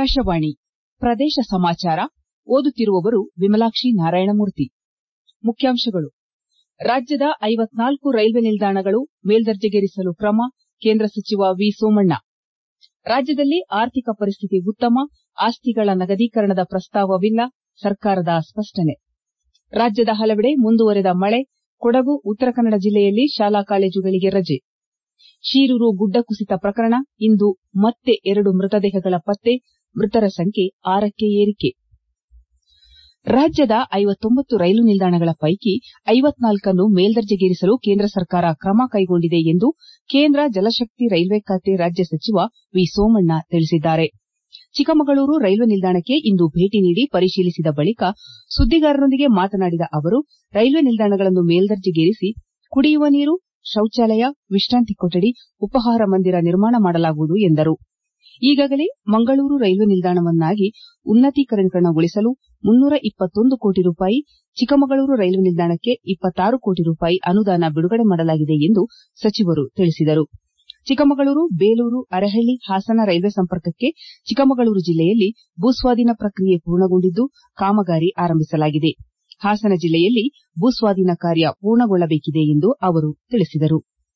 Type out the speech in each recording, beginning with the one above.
ಆಕಾಶವಾಣಿ ಪ್ರದೇಶ ಸಮಾಚಾರ ಓದುತ್ತಿರುವವರು ವಿಮಲಾಕ್ಷಿ ನಾರಾಯಣಮೂರ್ತಿ ಮುಖ್ಯಾಂಶಗಳು ರಾಜ್ಯದ ಐವತ್ನಾಲ್ಕು ರೈಲ್ವೆ ನಿಲ್ದಾಣಗಳು ಮೇಲ್ದರ್ಜೆಗೇರಿಸಲು ಕ್ರಮ ಕೇಂದ್ರ ಸಚಿವ ವಿ ಸೋಮಣ್ಣ ರಾಜ್ಯದಲ್ಲಿ ಆರ್ಥಿಕ ಪರಿಸ್ಥಿತಿ ಉತ್ತಮ ಆಸ್ತಿಗಳ ನಗದೀಕರಣದ ಪ್ರಸ್ತಾವವಿಲ್ಲ ಸರ್ಕಾರದ ಸ್ಪಷ್ಟನೆ ರಾಜ್ಯದ ಹಲವೆಡೆ ಮುಂದುವರೆದ ಮಳೆ ಕೊಡಗು ಉತ್ತರ ಕನ್ನಡ ಜಿಲ್ಲೆಯಲ್ಲಿ ಶಾಲಾ ಕಾಲೇಜುಗಳಿಗೆ ರಜೆ ಶೀರೂರು ಗುಡ್ಡ ಕುಸಿತ ಪ್ರಕರಣ ಇಂದು ಮತ್ತೆ ಎರಡು ಮೃತದೇಹಗಳ ಪತ್ತೆ ಮೃತರ ಸಂಖ್ಯೆ ಆರಕ್ಕೆ ಏರಿಕೆ ರಾಜ್ಯದ ಐವತ್ತೊಂಬತ್ತು ರೈಲು ನಿಲ್ದಾಣಗಳ ಪೈಕಿ ಐವತ್ನಾಲ್ಕನ್ನು ಮೇಲ್ದರ್ಜೆಗೇರಿಸಲು ಕೇಂದ್ರ ಸರ್ಕಾರ ಕ್ರಮ ಕೈಗೊಂಡಿದೆ ಎಂದು ಕೇಂದ್ರ ಜಲಶಕ್ತಿ ರೈಲ್ವೆ ಖಾತೆ ರಾಜ್ಯ ಸಚಿವ ವಿ ಸೋಮಣ್ಣ ತಿಳಿಸಿದ್ದಾರೆ ಚಿಕ್ಕಮಗಳೂರು ರೈಲ್ವೆ ನಿಲ್ದಾಣಕ್ಕೆ ಇಂದು ಭೇಟಿ ನೀಡಿ ಪರಿಶೀಲಿಸಿದ ಬಳಿಕ ಸುದ್ದಿಗಾರರೊಂದಿಗೆ ಮಾತನಾಡಿದ ಅವರು ರೈಲ್ವೆ ನಿಲ್ದಾಣಗಳನ್ನು ಮೇಲ್ದರ್ಜೆಗೇರಿಸಿ ಕುಡಿಯುವ ನೀರು ಶೌಚಾಲಯ ವಿಶ್ರಾಂತಿ ಕೊಠಡಿ ಉಪಹಾರ ಮಂದಿರ ನಿರ್ಮಾಣ ಮಾಡಲಾಗುವುದು ಎಂದರು ಈಗಾಗಲೇ ಮಂಗಳೂರು ರೈಲ್ವೆ ನಿಲ್ದಾಣವನ್ನಾಗಿ ಉನ್ನತೀಕರಣಗೊಳಿಸಲು ಮುನ್ನೂರ ಇಪ್ಪತ್ತೊಂದು ಕೋಟಿ ರೂಪಾಯಿ ಚಿಕ್ಕಮಗಳೂರು ರೈಲ್ವೆ ನಿಲ್ದಾಣಕ್ಕೆ ಇಪ್ಪತ್ತಾರು ಕೋಟಿ ರೂಪಾಯಿ ಅನುದಾನ ಬಿಡುಗಡೆ ಮಾಡಲಾಗಿದೆ ಎಂದು ಸಚಿವರು ತಿಳಿಸಿದರು ಚಿಕ್ಕಮಗಳೂರು ಬೇಲೂರು ಅರಹಳ್ಳಿ ಹಾಸನ ರೈಲ್ವೆ ಸಂಪರ್ಕಕ್ಕೆ ಚಿಕ್ಕಮಗಳೂರು ಜಿಲ್ಲೆಯಲ್ಲಿ ಭೂಸ್ವಾಧೀನ ಪ್ರಕ್ರಿಯೆ ಪೂರ್ಣಗೊಂಡಿದ್ದು ಕಾಮಗಾರಿ ಆರಂಭಿಸಲಾಗಿದೆ ಹಾಸನ ಜಿಲ್ಲೆಯಲ್ಲಿ ಭೂಸ್ವಾಧೀನ ಕಾರ್ಯ ಪೂರ್ಣಗೊಳ್ಳಬೇಕಿದೆ ಎಂದು ಅವರು ತಿಳಿಸಿದರು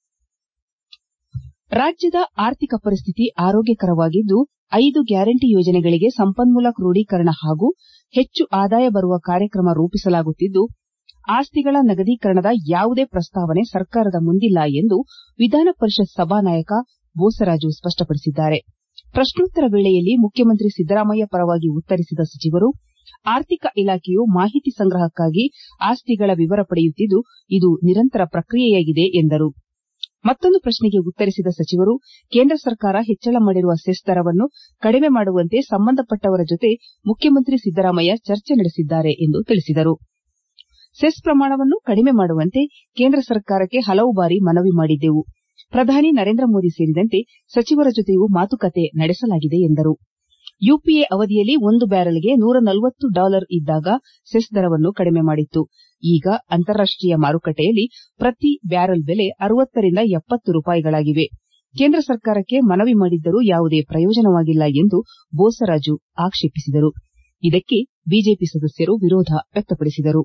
ರಾಜ್ಯದ ಆರ್ಥಿಕ ಪರಿಸ್ಥಿತಿ ಆರೋಗ್ಯಕರವಾಗಿದ್ದು ಐದು ಗ್ಯಾರಂಟಿ ಯೋಜನೆಗಳಿಗೆ ಸಂಪನ್ಮೂಲ ಕ್ರೋಡೀಕರಣ ಹಾಗೂ ಹೆಚ್ಚು ಆದಾಯ ಬರುವ ಕಾರ್ಯಕ್ರಮ ರೂಪಿಸಲಾಗುತ್ತಿದ್ದು ಆಸ್ತಿಗಳ ನಗದೀಕರಣದ ಯಾವುದೇ ಪ್ರಸ್ತಾವನೆ ಸರ್ಕಾರದ ಮುಂದಿಲ್ಲ ಎಂದು ವಿಧಾನ ಪರಿಷತ್ ಸಭಾನಾಯಕ ಬೋಸರಾಜು ಸ್ಪಷ್ಟಪಡಿಸಿದ್ದಾರೆ ಪ್ರಶ್ನೋತ್ತರ ವೇಳೆಯಲ್ಲಿ ಮುಖ್ಯಮಂತ್ರಿ ಸಿದ್ದರಾಮಯ್ಯ ಪರವಾಗಿ ಉತ್ತರಿಸಿದ ಸಚಿವರು ಆರ್ಥಿಕ ಇಲಾಖೆಯು ಮಾಹಿತಿ ಸಂಗ್ರಹಕ್ಕಾಗಿ ಆಸ್ತಿಗಳ ವಿವರ ಪಡೆಯುತ್ತಿದ್ದು ಇದು ನಿರಂತರ ಪ್ರಕ್ರಿಯೆಯಾಗಿದೆ ಎಂದರು ಮತ್ತೊಂದು ಪ್ರಶ್ನೆಗೆ ಉತ್ತರಿಸಿದ ಸಚಿವರು ಕೇಂದ್ರ ಸರ್ಕಾರ ಹೆಚ್ಚಳ ಮಾಡಿರುವ ಸೆಸ್ ದರವನ್ನು ಕಡಿಮೆ ಮಾಡುವಂತೆ ಸಂಬಂಧಪಟ್ಟವರ ಜೊತೆ ಮುಖ್ಯಮಂತ್ರಿ ಸಿದ್ದರಾಮಯ್ಯ ಚರ್ಚೆ ನಡೆಸಿದ್ದಾರೆ ಎಂದು ತಿಳಿಸಿದರು ಸೆಸ್ ಪ್ರಮಾಣವನ್ನು ಕಡಿಮೆ ಮಾಡುವಂತೆ ಕೇಂದ್ರ ಸರ್ಕಾರಕ್ಕೆ ಹಲವು ಬಾರಿ ಮನವಿ ಮಾಡಿದ್ದೆವು ಪ್ರಧಾನಿ ನರೇಂದ್ರ ಮೋದಿ ಸೇರಿದಂತೆ ಸಚಿವರ ಜೊತೆಯೂ ಮಾತುಕತೆ ನಡೆಸಲಾಗಿದೆ ಎಂದರು ಯುಪಿಎ ಅವಧಿಯಲ್ಲಿ ಒಂದು ಬ್ಯಾರೆಲ್ಗೆ ನೂರ ನಲವತ್ತು ಡಾಲರ್ ಇದ್ದಾಗ ಸೆಸ್ ದರವನ್ನು ಕಡಿಮೆ ಮಾಡಿತ್ತು ಈಗ ಅಂತಾರಾಷ್ಟೀಯ ಮಾರುಕಟ್ಟೆಯಲ್ಲಿ ಪ್ರತಿ ಬ್ಯಾರೆಲ್ ಬೆಲೆ ಅರವತ್ತರಿಂದ ಎಪ್ಪತ್ತು ರೂಪಾಯಿಗಳಾಗಿವೆ ಕೇಂದ್ರ ಸರ್ಕಾರಕ್ಕೆ ಮನವಿ ಮಾಡಿದ್ದರೂ ಯಾವುದೇ ಪ್ರಯೋಜನವಾಗಿಲ್ಲ ಎಂದು ಬೋಸರಾಜು ಆಕ್ಷೇಪಿಸಿದರು ಇದಕ್ಕೆ ಬಿಜೆಪಿ ಸದಸ್ಯರು ವಿರೋಧ ವ್ಯಕ್ತಪಡಿಸಿದರು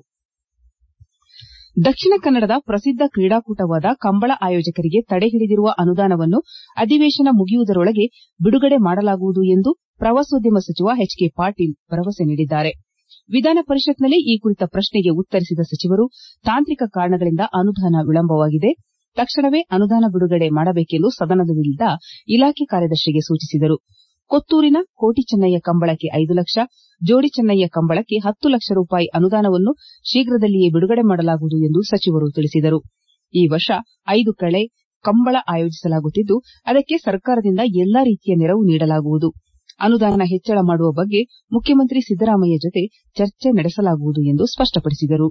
ದಕ್ಷಿಣ ಕನ್ನಡದ ಪ್ರಸಿದ್ದ ಕ್ರೀಡಾಕೂಟವಾದ ಕಂಬಳ ಆಯೋಜಕರಿಗೆ ತಡೆ ಹಿಡಿದಿರುವ ಅನುದಾನವನ್ನು ಅಧಿವೇಶನ ಮುಗಿಯುವುದರೊಳಗೆ ಬಿಡುಗಡೆ ಮಾಡಲಾಗುವುದು ಎಂದು ಪ್ರವಾಸೋದ್ಯಮ ಸಚಿವ ಎಚ್ ಕೆ ಪಾಟೀಲ್ ಭರವಸೆ ನೀಡಿದ್ದಾರೆ ವಿಧಾನ ಪರಿಷತ್ನಲ್ಲಿ ಈ ಕುರಿತ ಪ್ರಶ್ನೆಗೆ ಉತ್ತರಿಸಿದ ಸಚಿವರು ತಾಂತ್ರಿಕ ಕಾರಣಗಳಿಂದ ಅನುದಾನ ವಿಳಂಬವಾಗಿದೆ ತಕ್ಷಣವೇ ಅನುದಾನ ಬಿಡುಗಡೆ ಮಾಡಬೇಕೆಂದು ಸದನದಲ್ಲಿದ್ದ ಇಲಾಖೆ ಕಾರ್ಯದರ್ಶಿಗೆ ಸೂಚಿಸಿದರು ಕೊತ್ತೂರಿನ ಕೋಟಿ ಚೆನ್ನಯ್ಯ ಕಂಬಳಕ್ಕೆ ಐದು ಲಕ್ಷ ಜೋಡಿ ಚೆನ್ನಯ್ಯ ಕಂಬಳಕ್ಕೆ ಹತ್ತು ಲಕ್ಷ ರೂಪಾಯಿ ಅನುದಾನವನ್ನು ಶೀಘ್ರದಲ್ಲಿಯೇ ಬಿಡುಗಡೆ ಮಾಡಲಾಗುವುದು ಎಂದು ಸಚಿವರು ತಿಳಿಸಿದರು ಈ ವರ್ಷ ಐದು ಕಳೆ ಕಂಬಳ ಆಯೋಜಿಸಲಾಗುತ್ತಿದ್ದು ಅದಕ್ಕೆ ಸರ್ಕಾರದಿಂದ ಎಲ್ಲಾ ರೀತಿಯ ನೆರವು ನೀಡಲಾಗುವುದು ಅನುದಾನ ಹೆಚ್ಚಳ ಮಾಡುವ ಬಗ್ಗೆ ಮುಖ್ಯಮಂತ್ರಿ ಸಿದ್ದರಾಮಯ್ಯ ಜೊತೆ ಚರ್ಚೆ ನಡೆಸಲಾಗುವುದು ಎಂದು ಸ್ಪಷ್ಟಪಡಿಸಿದರು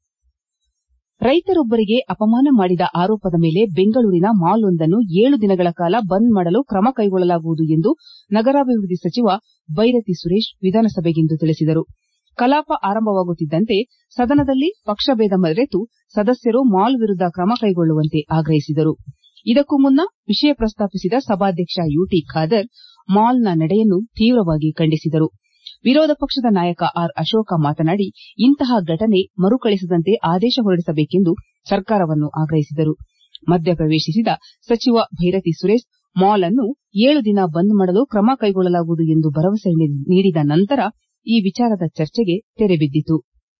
ರೈತರೊಬ್ಬರಿಗೆ ಅಪಮಾನ ಮಾಡಿದ ಆರೋಪದ ಮೇಲೆ ಬೆಂಗಳೂರಿನ ಮಾಲ್ವೊಂದನ್ನು ಏಳು ದಿನಗಳ ಕಾಲ ಬಂದ್ ಮಾಡಲು ಕ್ರಮ ಕೈಗೊಳ್ಳಲಾಗುವುದು ಎಂದು ನಗರಾಭಿವೃದ್ಧಿ ಸಚಿವ ಬೈರತಿ ಸುರೇಶ್ ವಿಧಾನಸಭೆಗಿಂದು ತಿಳಿಸಿದರು ಕಲಾಪ ಆರಂಭವಾಗುತ್ತಿದ್ದಂತೆ ಸದನದಲ್ಲಿ ಪಕ್ಷಭೇದ ಮರೆತು ಸದಸ್ಯರು ಮಾಲ್ ವಿರುದ್ದ ಕ್ರಮ ಕೈಗೊಳ್ಳುವಂತೆ ಆಗ್ರಹಿಸಿದರು ಇದಕ್ಕೂ ಮುನ್ನ ವಿಷಯ ಪ್ರಸ್ತಾಪಿಸಿದ ಸಭಾಧ್ಯಕ್ಷ ಯುಟಿ ಖಾದರ್ ಮಾಲ್ನ ನಡೆಯನ್ನು ತೀವ್ರವಾಗಿ ಖಂಡಿಸಿದರು ವಿರೋಧ ಪಕ್ಷದ ನಾಯಕ ಆರ್ ಅಶೋಕ ಮಾತನಾಡಿ ಇಂತಹ ಘಟನೆ ಮರುಕಳಿಸದಂತೆ ಆದೇಶ ಹೊರಡಿಸಬೇಕೆಂದು ಸರ್ಕಾರವನ್ನು ಆಗ್ರಹಿಸಿದರು ಮಧ್ಯ ಪ್ರವೇಶಿಸಿದ ಸಚಿವ ಭೈರತಿ ಸುರೇಶ್ ಮಾಲ್ ಅನ್ನು ಏಳು ದಿನ ಬಂದ್ ಮಾಡಲು ಕ್ರಮ ಕೈಗೊಳ್ಳಲಾಗುವುದು ಎಂದು ಭರವಸೆ ನೀಡಿದ ನಂತರ ಈ ವಿಚಾರದ ಚರ್ಚೆಗೆ ತೆರೆ ಬಿದ್ದಿತು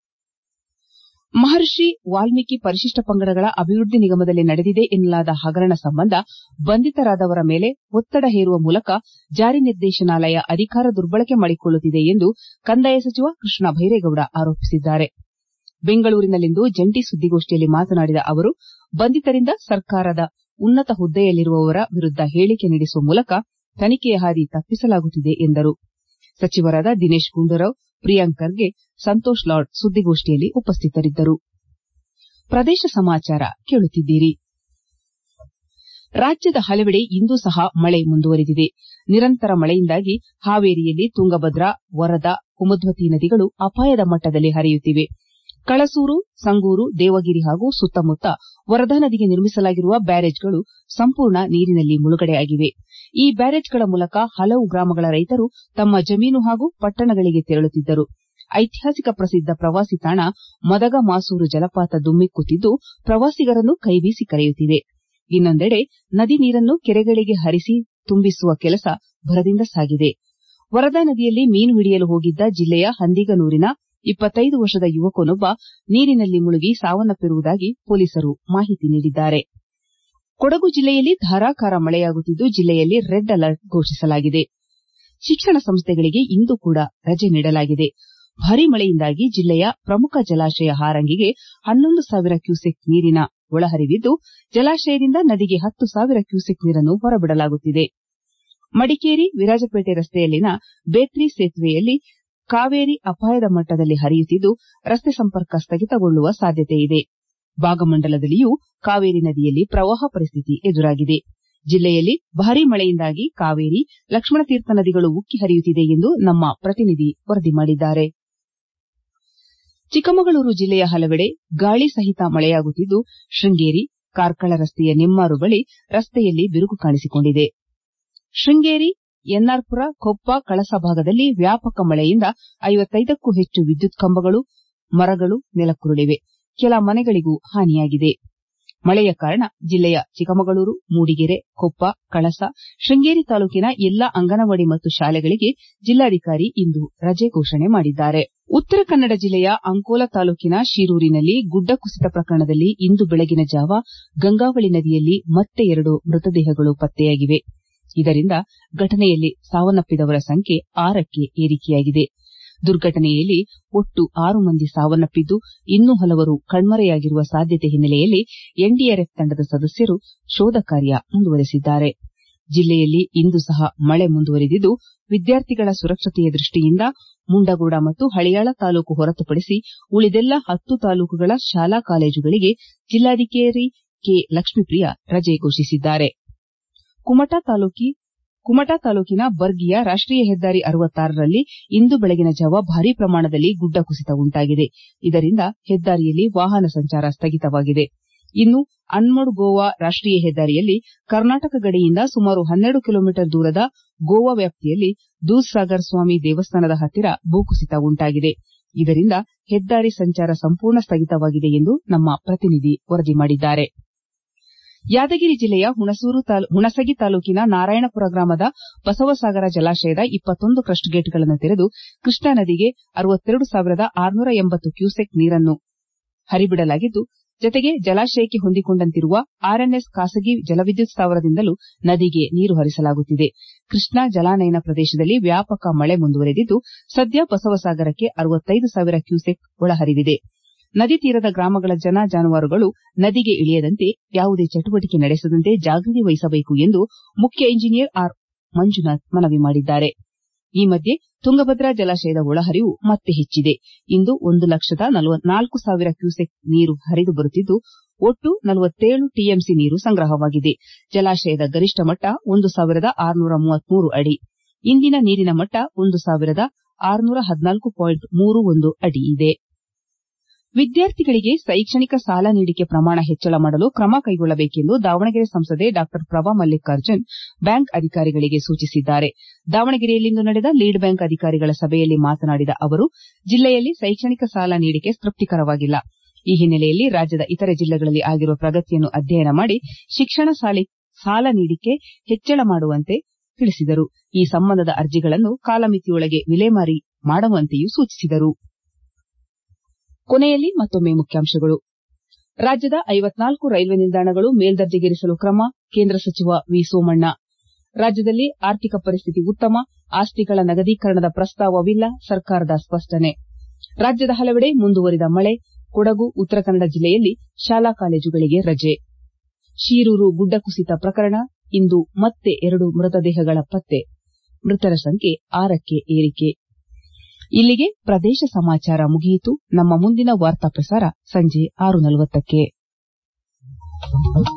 ಮಹರ್ಷಿ ವಾಲ್ಮೀಕಿ ಪರಿಶಿಷ್ಟ ಪಂಗಡಗಳ ಅಭಿವೃದ್ಧಿ ನಿಗಮದಲ್ಲಿ ನಡೆದಿದೆ ಎನ್ನಲಾದ ಹಗರಣ ಸಂಬಂಧ ಬಂಧಿತರಾದವರ ಮೇಲೆ ಒತ್ತಡ ಹೇರುವ ಮೂಲಕ ಜಾರಿ ನಿರ್ದೇಶನಾಲಯ ಅಧಿಕಾರ ದುರ್ಬಳಕೆ ಮಾಡಿಕೊಳ್ಳುತ್ತಿದೆ ಎಂದು ಕಂದಾಯ ಸಚಿವ ಕೃಷ್ಣ ಬೈರೇಗೌಡ ಆರೋಪಿಸಿದ್ದಾರೆ ಬೆಂಗಳೂರಿನಲ್ಲಿಂದು ಜಂಟಿ ಸುದ್ದಿಗೋಷ್ಠಿಯಲ್ಲಿ ಮಾತನಾಡಿದ ಅವರು ಬಂಧಿತರಿಂದ ಸರ್ಕಾರದ ಉನ್ನತ ಹುದ್ದೆಯಲ್ಲಿರುವವರ ವಿರುದ್ದ ಹೇಳಿಕೆ ನೀಡಿಸುವ ಮೂಲಕ ತನಿಖೆಯ ಹಾದಿ ತಪ್ಪಿಸಲಾಗುತ್ತಿದೆ ಎಂದರು ಸಚಿವರಾದ ದಿನೇಶ್ ಗುಂಡೂರಾವ್ ಪ್ರಿಯಾಂಕ್ ಖರ್ಗೆ ಸಂತೋಷ್ ಲಾಡ್ ಸುದ್ದಿಗೋಷ್ಠಿಯಲ್ಲಿ ಉಪಸ್ಥಿತರಿದ್ದರು ಪ್ರದೇಶ ಸಮಾಚಾರ ಕೇಳುತ್ತಿದ್ದೀರಿ ರಾಜ್ಯದ ಹಲವೆಡೆ ಇಂದೂ ಸಹ ಮಳೆ ಮುಂದುವರೆದಿದೆ ನಿರಂತರ ಮಳೆಯಿಂದಾಗಿ ಹಾವೇರಿಯಲ್ಲಿ ತುಂಗಭದ್ರಾ ವರದಾ ಕುಮದ್ವತಿ ನದಿಗಳು ಅಪಾಯದ ಮಟ್ಟದಲ್ಲಿ ಹರಿಯುತ್ತಿವೆ ಕಳಸೂರು ಸಂಗೂರು ದೇವಗಿರಿ ಹಾಗೂ ಸುತ್ತಮುತ್ತ ವರದಾ ನದಿಗೆ ನಿರ್ಮಿಸಲಾಗಿರುವ ಬ್ಯಾರೇಜ್ಗಳು ಸಂಪೂರ್ಣ ನೀರಿನಲ್ಲಿ ಮುಳುಗಡೆಯಾಗಿವೆ ಈ ಬ್ಯಾರೇಜ್ಗಳ ಮೂಲಕ ಹಲವು ಗ್ರಾಮಗಳ ರೈತರು ತಮ್ಮ ಜಮೀನು ಹಾಗೂ ಪಟ್ಟಣಗಳಿಗೆ ತೆರಳುತ್ತಿದ್ದರು ಐತಿಹಾಸಿಕ ಪ್ರಸಿದ್ದ ಪ್ರವಾಸಿ ತಾಣ ಮದಗಮಾಸೂರು ಜಲಪಾತ ದುಮ್ಮಿಕ್ಕುತ್ತಿದ್ದು ಪ್ರವಾಸಿಗರನ್ನು ಕೈಬೀಸಿ ಕರೆಯುತ್ತಿದೆ ಇನ್ನೊಂದೆಡೆ ನದಿ ನೀರನ್ನು ಕೆರೆಗಳಿಗೆ ಹರಿಸಿ ತುಂಬಿಸುವ ಕೆಲಸ ಭರದಿಂದ ಸಾಗಿದೆ ವರದಾ ನದಿಯಲ್ಲಿ ಮೀನು ಹಿಡಿಯಲು ಹೋಗಿದ್ದ ಜಿಲ್ಲೆಯ ಹಂದಿಗನೂರಿನ ಇಪ್ಪತ್ತೈದು ವರ್ಷದ ಯುವಕನೊಬ್ಬ ನೀರಿನಲ್ಲಿ ಮುಳುಗಿ ಸಾವನ್ನಪ್ಪಿರುವುದಾಗಿ ಪೊಲೀಸರು ಮಾಹಿತಿ ನೀಡಿದ್ದಾರೆ ಕೊಡಗು ಜಿಲ್ಲೆಯಲ್ಲಿ ಧಾರಾಕಾರ ಮಳೆಯಾಗುತ್ತಿದ್ದು ಜಿಲ್ಲೆಯಲ್ಲಿ ರೆಡ್ ಅಲರ್ಟ್ ಘೋಷಿಸಲಾಗಿದೆ ಶಿಕ್ಷಣ ಸಂಸ್ಥೆಗಳಿಗೆ ಇಂದು ಕೂಡ ರಜೆ ನೀಡಲಾಗಿದೆ ಭಾರೀ ಮಳೆಯಿಂದಾಗಿ ಜಿಲ್ಲೆಯ ಪ್ರಮುಖ ಜಲಾಶಯ ಹಾರಂಗಿಗೆ ಹನ್ನೊಂದು ಸಾವಿರ ಕ್ಯೂಸೆಕ್ ನೀರಿನ ಒಳಹರಿವಿದ್ದು ಜಲಾಶಯದಿಂದ ನದಿಗೆ ಹತ್ತು ಸಾವಿರ ಕ್ಯೂಸೆಕ್ ನೀರನ್ನು ಹೊರಬಿಡಲಾಗುತ್ತಿದೆ ಮಡಿಕೇರಿ ವಿರಾಜಪೇಟೆ ರಸ್ತೆಯಲ್ಲಿನ ಬೇತ್ರಿ ಸೇತುವೆಯಲ್ಲಿ ಕಾವೇರಿ ಅಪಾಯದ ಮಟ್ಟದಲ್ಲಿ ಹರಿಯುತ್ತಿದ್ದು ರಸ್ತೆ ಸಂಪರ್ಕ ಸ್ಥಗಿತಗೊಳ್ಳುವ ಸಾಧ್ಯತೆಯಿದೆ ಭಾಗಮಂಡಲದಲ್ಲಿಯೂ ಕಾವೇರಿ ನದಿಯಲ್ಲಿ ಪ್ರವಾಹ ಪರಿಸ್ಥಿತಿ ಎದುರಾಗಿದೆ ಜಿಲ್ಲೆಯಲ್ಲಿ ಭಾರೀ ಮಳೆಯಿಂದಾಗಿ ಕಾವೇರಿ ಲಕ್ಷ್ಮಣತೀರ್ಥ ನದಿಗಳು ಉಕ್ಕಿ ಹರಿಯುತ್ತಿದೆ ಎಂದು ನಮ್ಮ ಪ್ರತಿನಿಧಿ ವರದಿ ಮಾಡಿದ್ದಾರೆ ಚಿಕ್ಕಮಗಳೂರು ಜಿಲ್ಲೆಯ ಹಲವೆಡೆ ಗಾಳಿ ಸಹಿತ ಮಳೆಯಾಗುತ್ತಿದ್ದು ಶೃಂಗೇರಿ ಕಾರ್ಕಳ ರಸ್ತೆಯ ನೆಮ್ಮಾರು ಬಳಿ ರಸ್ತೆಯಲ್ಲಿ ಬಿರುಕು ಕಾಣಿಸಿಕೊಂಡಿದೆ ಶೃಂಗೇರಿ ಎನ್ಆರ್ಪುರ ಕೊಪ್ಪ ಕಳಸ ಭಾಗದಲ್ಲಿ ವ್ಯಾಪಕ ಮಳೆಯಿಂದ ಐವತ್ತೈದಕ್ಕೂ ಹೆಚ್ಚು ವಿದ್ಯುತ್ ಕಂಬಗಳು ಮರಗಳು ನೆಲಕ್ಕುರುಳಿವೆ ಕೆಲ ಮನೆಗಳಿಗೂ ಹಾನಿಯಾಗಿದೆ ಮಳೆಯ ಕಾರಣ ಜಿಲ್ಲೆಯ ಚಿಕ್ಕಮಗಳೂರು ಮೂಡಿಗೆರೆ ಕೊಪ್ಪ ಕಳಸ ಶೃಂಗೇರಿ ತಾಲೂಕಿನ ಎಲ್ಲಾ ಅಂಗನವಾಡಿ ಮತ್ತು ಶಾಲೆಗಳಿಗೆ ಜಿಲ್ಲಾಧಿಕಾರಿ ಇಂದು ರಜೆ ಘೋಷಣೆ ಮಾಡಿದ್ದಾರೆ ಉತ್ತರ ಕನ್ನಡ ಜಿಲ್ಲೆಯ ಅಂಕೋಲಾ ತಾಲೂಕಿನ ಶೀರೂರಿನಲ್ಲಿ ಗುಡ್ಡ ಕುಸಿತ ಪ್ರಕರಣದಲ್ಲಿ ಇಂದು ಬೆಳಗಿನ ಜಾವ ಗಂಗಾವಳಿ ನದಿಯಲ್ಲಿ ಮತ್ತೆ ಎರಡು ಮೃತದೇಹಗಳು ಪತ್ತೆಯಾಗಿವೆ ಇದರಿಂದ ಘಟನೆಯಲ್ಲಿ ಸಾವನ್ನಪ್ಪಿದವರ ಸಂಖ್ಯೆ ಆರಕ್ಕೆ ಏರಿಕೆಯಾಗಿದೆ ದುರ್ಘಟನೆಯಲ್ಲಿ ಒಟ್ಟು ಆರು ಮಂದಿ ಸಾವನ್ನಪ್ಪಿದ್ದು ಇನ್ನೂ ಹಲವರು ಕಣ್ಮರೆಯಾಗಿರುವ ಸಾಧ್ಯತೆ ಹಿನ್ನೆಲೆಯಲ್ಲಿ ಎನ್ಡಿಆರ್ಎಫ್ ತಂಡದ ಸದಸ್ಯರು ಶೋಧ ಕಾರ್ಯ ಮುಂದುವರೆಸಿದ್ದಾರೆ ಜಿಲ್ಲೆಯಲ್ಲಿ ಇಂದು ಸಹ ಮಳೆ ಮುಂದುವರೆದಿದ್ದು ವಿದ್ಯಾರ್ಥಿಗಳ ಸುರಕ್ಷತೆಯ ದೃಷ್ಟಿಯಿಂದ ಮುಂಡಗೋಡ ಮತ್ತು ಹಳಿಯಾಳ ತಾಲೂಕು ಹೊರತುಪಡಿಸಿ ಉಳಿದೆಲ್ಲ ಹತ್ತು ತಾಲೂಕುಗಳ ಶಾಲಾ ಕಾಲೇಜುಗಳಿಗೆ ಜಿಲ್ಲಾಧಿಕಾರಿ ಕೆ ಲಕ್ಷ್ಮೀಪ್ರಿಯ ರಜೆ ಘೋಷಿಸಿದ್ದಾರೆ ಕುಮಟಾ ತಾಲೂಕಿನ ಬರ್ಗಿಯ ರಾಷ್ಟೀಯ ಹೆದ್ದಾರಿ ರಲ್ಲಿ ಇಂದು ಬೆಳಗಿನ ಜಾವ ಭಾರೀ ಪ್ರಮಾಣದಲ್ಲಿ ಗುಡ್ಡ ಕುಸಿತ ಉಂಟಾಗಿದೆ ಇದರಿಂದ ಹೆದ್ದಾರಿಯಲ್ಲಿ ವಾಹನ ಸಂಚಾರ ಸ್ಥಗಿತವಾಗಿದೆ ಇನ್ನು ಅನ್ಮೋಡ್ ಗೋವಾ ರಾಷ್ಟೀಯ ಹೆದ್ದಾರಿಯಲ್ಲಿ ಕರ್ನಾಟಕ ಗಡಿಯಿಂದ ಸುಮಾರು ಹನ್ನೆರಡು ಕಿಲೋಮೀಟರ್ ದೂರದ ಗೋವಾ ವ್ಯಾಪ್ತಿಯಲ್ಲಿ ದೂಧ್ಸಾಗರ್ ಸ್ವಾಮಿ ದೇವಸ್ಥಾನದ ಹತ್ತಿರ ಭೂಕುಸಿತ ಉಂಟಾಗಿದೆ ಇದರಿಂದ ಹೆದ್ದಾರಿ ಸಂಚಾರ ಸಂಪೂರ್ಣ ಸ್ಥಗಿತವಾಗಿದೆ ಎಂದು ನಮ್ಮ ಪ್ರತಿನಿಧಿ ವರದಿ ಮಾಡಿದ್ದಾರೆ ಯಾದಗಿರಿ ಜಿಲ್ಲೆಯ ಹುಣಸಗಿ ತಾಲೂಕಿನ ನಾರಾಯಣಪುರ ಗ್ರಾಮದ ಬಸವಸಾಗರ ಜಲಾಶಯದ ಇಪ್ಪತ್ತೊಂದು ಕ್ರಸ್ಟ್ ಗೇಟ್ಗಳನ್ನು ತೆರೆದು ಕೃಷ್ಣಾ ನದಿಗೆ ಕ್ಯೂಸೆಕ್ ನೀರನ್ನು ಹರಿಬಿಡಲಾಗಿದ್ದು ಜತೆಗೆ ಜಲಾಶಯಕ್ಕೆ ಹೊಂದಿಕೊಂಡಂತಿರುವ ಆರ್ಎನ್ಎಸ್ ಖಾಸಗಿ ಜಲವಿದ್ಯುತ್ ಸ್ಥಾವರದಿಂದಲೂ ನದಿಗೆ ನೀರು ಹರಿಸಲಾಗುತ್ತಿದೆ ಕೃಷ್ಣಾ ಜಲಾನಯನ ಪ್ರದೇಶದಲ್ಲಿ ವ್ಯಾಪಕ ಮಳೆ ಮುಂದುವರೆದಿದ್ದು ಸದ್ಯ ಬಸವಸಾಗರಕ್ಕೆ ಸಾವಿರ ಕ್ಯೂಸೆಕ್ ಒಳಹರಿವಿದೆ ನದಿ ತೀರದ ಗ್ರಾಮಗಳ ಜನ ಜಾನುವಾರುಗಳು ನದಿಗೆ ಇಳಿಯದಂತೆ ಯಾವುದೇ ಚಟುವಟಿಕೆ ನಡೆಸದಂತೆ ಜಾಗ್ರತೆ ವಹಿಸಬೇಕು ಎಂದು ಮುಖ್ಯ ಇಂಜಿನಿಯರ್ ಆರ್ ಮಂಜುನಾಥ್ ಮನವಿ ಮಾಡಿದ್ದಾರೆ ಈ ಮಧ್ಯೆ ತುಂಗಭದ್ರಾ ಜಲಾಶಯದ ಒಳಹರಿವು ಮತ್ತೆ ಹೆಚ್ಚಿದೆ ಇಂದು ಒಂದು ಲಕ್ಷದ ನಾಲ್ಕು ಸಾವಿರ ಕ್ಯೂಸೆಕ್ ನೀರು ಹರಿದು ಬರುತ್ತಿದ್ದು ಒಟ್ಟು ಟಿಎಂಸಿ ನೀರು ಸಂಗ್ರಹವಾಗಿದೆ ಜಲಾಶಯದ ಗರಿಷ್ಠ ಮಟ್ಟ ಒಂದು ಸಾವಿರದ ಆರುನೂರ ಮೂವತ್ಮೂರು ಅಡಿ ಇಂದಿನ ನೀರಿನ ಮಟ್ಟ ಒಂದು ಸಾವಿರದ ಆರುನೂರ ಹದಿನಾಲ್ಕು ಪಾಯಿಂಟ್ ಮೂರು ಒಂದು ಅಡಿ ಇದೆ ವಿದ್ಯಾರ್ಥಿಗಳಿಗೆ ಶೈಕ್ಷಣಿಕ ಸಾಲ ನೀಡಿಕೆ ಪ್ರಮಾಣ ಹೆಚ್ಚಳ ಮಾಡಲು ಕ್ರಮ ಕೈಗೊಳ್ಳಬೇಕೆಂದು ದಾವಣಗೆರೆ ಸಂಸದೆ ಡಾ ಪ್ರಭಾ ಮಲ್ಲಿಕಾರ್ಜುನ್ ಬ್ಯಾಂಕ್ ಅಧಿಕಾರಿಗಳಿಗೆ ಸೂಚಿಸಿದ್ದಾರೆ ದಾವಣಗೆರೆಯಲ್ಲಿಂದು ನಡೆದ ಲೀಡ್ ಬ್ಯಾಂಕ್ ಅಧಿಕಾರಿಗಳ ಸಭೆಯಲ್ಲಿ ಮಾತನಾಡಿದ ಅವರು ಜಿಲ್ಲೆಯಲ್ಲಿ ಶೈಕ್ಷಣಿಕ ಸಾಲ ನೀಡಿಕೆ ತೃಪ್ತಿಕರವಾಗಿಲ್ಲ ಈ ಹಿನ್ನೆಲೆಯಲ್ಲಿ ರಾಜ್ಯದ ಇತರೆ ಜಿಲ್ಲೆಗಳಲ್ಲಿ ಆಗಿರುವ ಪ್ರಗತಿಯನ್ನು ಅಧ್ಯಯನ ಮಾಡಿ ಶಿಕ್ಷಣ ಸಾಲ ನೀಡಿಕೆ ಹೆಚ್ಚಳ ಮಾಡುವಂತೆ ತಿಳಿಸಿದರು ಈ ಸಂಬಂಧದ ಅರ್ಜಿಗಳನ್ನು ಕಾಲಮಿತಿಯೊಳಗೆ ವಿಲೇವಾರಿ ಮಾಡುವಂತೆಯೂ ಸೂಚಿಸಿದರು ಕೊನೆಯಲ್ಲಿ ಮತ್ತೊಮ್ಮೆ ಮುಖ್ಯಾಂಶಗಳು ರಾಜ್ಯದ ಐವತ್ನಾಲ್ಕು ರೈಲ್ವೆ ನಿಲ್ದಾಣಗಳು ಮೇಲ್ದರ್ಜೆಗೇರಿಸಲು ಕ್ರಮ ಕೇಂದ್ರ ಸಚಿವ ವಿ ಸೋಮಣ್ಣ ರಾಜ್ಯದಲ್ಲಿ ಆರ್ಥಿಕ ಪರಿಸ್ಥಿತಿ ಉತ್ತಮ ಆಸ್ತಿಗಳ ನಗದೀಕರಣದ ಪ್ರಸ್ತಾವವಿಲ್ಲ ಸರ್ಕಾರದ ಸ್ಪಷ್ಟನೆ ರಾಜ್ಯದ ಹಲವೆಡೆ ಮುಂದುವರಿದ ಮಳೆ ಕೊಡಗು ಉತ್ತರ ಕನ್ನಡ ಜಿಲ್ಲೆಯಲ್ಲಿ ಶಾಲಾ ಕಾಲೇಜುಗಳಿಗೆ ರಜೆ ಶೀರೂರು ಗುಡ್ಡ ಕುಸಿತ ಪ್ರಕರಣ ಇಂದು ಮತ್ತೆ ಎರಡು ಮೃತದೇಹಗಳ ಪತ್ತೆ ಮೃತರ ಸಂಖ್ಯೆ ಆರಕ್ಕೆ ಏರಿಕೆ ಇಲ್ಲಿಗೆ ಪ್ರದೇಶ ಸಮಾಚಾರ ಮುಗಿಯಿತು ನಮ್ಮ ಮುಂದಿನ ವಾರ್ತಾ ಪ್ರಸಾರ ಸಂಜೆ ಆರು ನಲವತ್ತಕ್ಕೆ